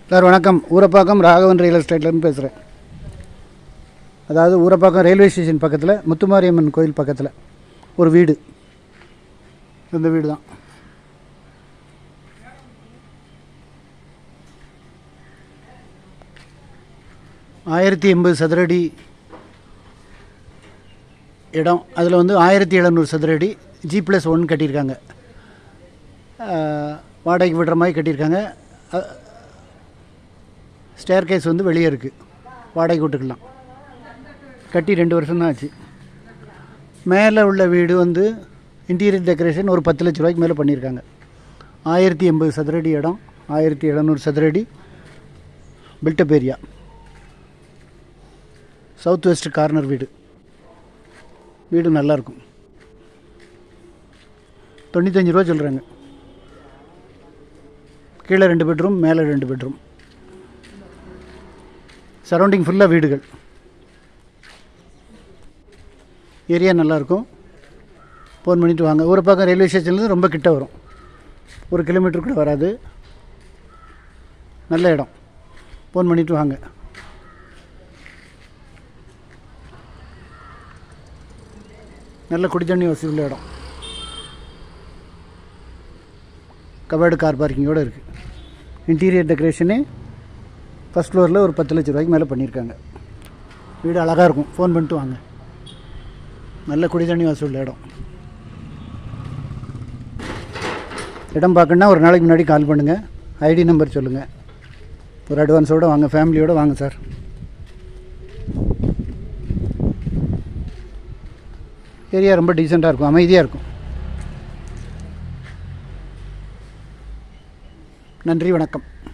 sir வணக்கம் Urapakkam Raghavan real எஸ்டேட்லேருந்து பேசுகிறேன் அதாவது ஊரப்பாக்கம் ரயில்வே ஸ்டேஷன் பக்கத்தில் முத்துமாரியம்மன் கோயில் பக்கத்தில் ஒரு வீடு இந்த வீடு தான் ஆயிரத்தி எண்பது சதுரடி இடம் அதில் வந்து ஆயிரத்தி எழுநூறு சதுரடி ஜி ப்ளஸ் ஒன் கட்டியிருக்காங்க அஹ், வாடகைக்கு விடுற மாதிரி கட்டியிருக்காங்க ஸ்டேர் கேஸ் வந்து வெளியே இருக்குது வாடகை விட்டுக்கலாம் கட்டி ரெண்டு வருஷம் தான் ஆச்சு மேலே உள்ள வீடு வந்து இன்டீரியர் டெக்கரேஷன் ஒரு பத்து லட்ச ரூபாய்க்கு மேலே பண்ணியிருக்காங்க ஆயிரத்தி எண்பது சதுரடி இடம் ஆயிரத்தி எழுநூறு சதுரடி buildup area south west corner வீடு வீடு நல்லாயிருக்கும் தொண்ணூத்தஞ்சு ரூபா சொல்கிறாங்க கீழே ரெண்டு பெட்ரூம் மேலே ரெண்டு பெட்ரூம் சரௌண்டிங் ஃபுல்லாக வீடுகள் ஏரியா நல்லாயிருக்கும் ஃபோன் பண்ணிட்டு வாங்க ஒரு பக்கம் ரயில்வே ஸ்டேஷன்லேருந்து ரொம்ப கிட்ட வரும் ஒரு கிலோமீட்டர் கூட வராது நல்ல இடம் ஃபோன் பண்ணிட்டு வாங்க நல்ல குடித்தண்ணி வசதி உள்ள இடம் கபேர்டு கார் பார்க்கிங்கோடு இருக்குது இன்டீரியர் டெக்கரேஷனு ஃபஸ்ட் ஃப்ளோரில் ஒரு பத்து லட்ச ரூபாய்க்கு மேலே பண்ணியிருக்காங்க வீடு அழகாக இருக்கும் ஃபோன் பண்ணிட்டு வாங்க நல்ல குடிதண்ணி வசதி உள்ள இடம் இடம் பார்க்கணுன்னா ஒரு நாளைக்கு முன்னாடி கால் பண்ணுங்கள் ஐடி நம்பர் சொல்லுங்கள் ஒரு அட்வான்ஸோடு வாங்க ஃபேமிலியோடு வாங்க சார் ஏரியா ரொம்ப டீசெண்டாக இருக்கும் அமைதியாக இருக்கும் நன்றி வணக்கம்